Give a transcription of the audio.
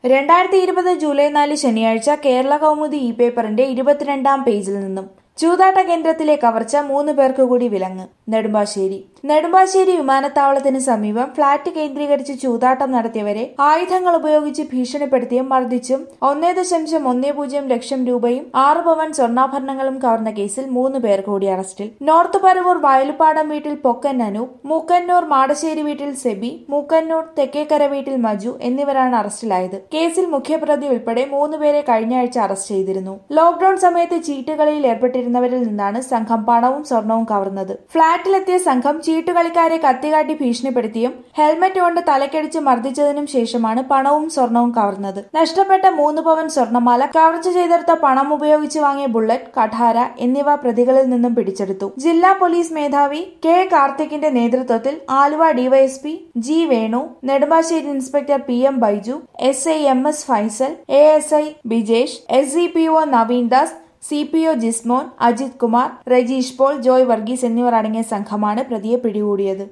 രണ്ടായിരത്തി ഇരുപത് ജൂലൈ നാല് ശനിയാഴ്ച കേരള കൗമുദി ഇ പേപ്പറിന്റെ ഇരുപത്തിരണ്ടാം പേജിൽ നിന്നും ചൂതാട്ട കേന്ദ്രത്തിലെ കവർച്ച മൂന്ന് പേർക്ക് കൂടി വിലങ്ങ് നെടുമ്പാശ്ശേരി നെടുമ്പാശ്ശേരി വിമാനത്താവളത്തിന് സമീപം ഫ്ളാറ്റ് കേന്ദ്രീകരിച്ച് ചൂതാട്ടം നടത്തിയവരെ ആയുധങ്ങൾ ഉപയോഗിച്ച് ഭീഷണിപ്പെടുത്തിയും മർദ്ദിച്ചും ഒന്നേ ദശാംശം ഒന്നേ പൂജ്യം ലക്ഷം രൂപയും ആറ് പവൻ സ്വർണ്ണാഭരണങ്ങളും കവർന്ന കേസിൽ മൂന്ന് പേർ കൂടി അറസ്റ്റിൽ നോർത്ത് പരവൂർ വയലുപാടം വീട്ടിൽ പൊക്കൻ അനൂപ് മൂക്കന്നൂർ മാടശ്ശേരി വീട്ടിൽ സെബി മൂക്കന്നൂർ തെക്കേക്കര വീട്ടിൽ മജു എന്നിവരാണ് അറസ്റ്റിലായത് കേസിൽ മുഖ്യപ്രതി ഉൾപ്പെടെ മൂന്ന് പേരെ കഴിഞ്ഞ ആഴ്ച അറസ്റ്റ് ചെയ്തിരുന്നു ലോക്ഡൌൺ സമയത്ത് ചീട്ടുകളിയിൽ ഏർപ്പെട്ടിരുന്നവരിൽ നിന്നാണ് സംഘം പണവും സ്വർണവും കവർന്നത് ഫ്ളാറ്റിലെത്തിയ സംഘം ചീട്ടുകളിക്കാരെ കത്തികാട്ടി ഭീഷണിപ്പെടുത്തിയും ഹെൽമറ്റ് കൊണ്ട് തലക്കടിച്ച് മർദ്ദിച്ചതിനും ശേഷമാണ് പണവും സ്വർണവും കവർന്നത് നഷ്ടപ്പെട്ട മൂന്ന് പവൻ സ്വർണമാല കവർച്ച ചെയ്തെടുത്ത പണം ഉപയോഗിച്ച് വാങ്ങിയ ബുള്ളറ്റ് കഠാര എന്നിവ പ്രതികളിൽ നിന്നും പിടിച്ചെടുത്ു ജില്ലാ പോലീസ് മേധാവി കെ കാർത്തിക്കിന്റെ നേതൃത്വത്തിൽ Aluva DYSP G Venu Nedumbassery inspector P M Baiju S I M S Faisal A S I Bijesh S C P O Naveen Das C P O Jismon Ajith Kumar Rajeesh Paul Joy Varghese എന്നിവർ അടങ്ങിയ സംഘമാണ് പ്രതിയെ പിടികൂടിയത്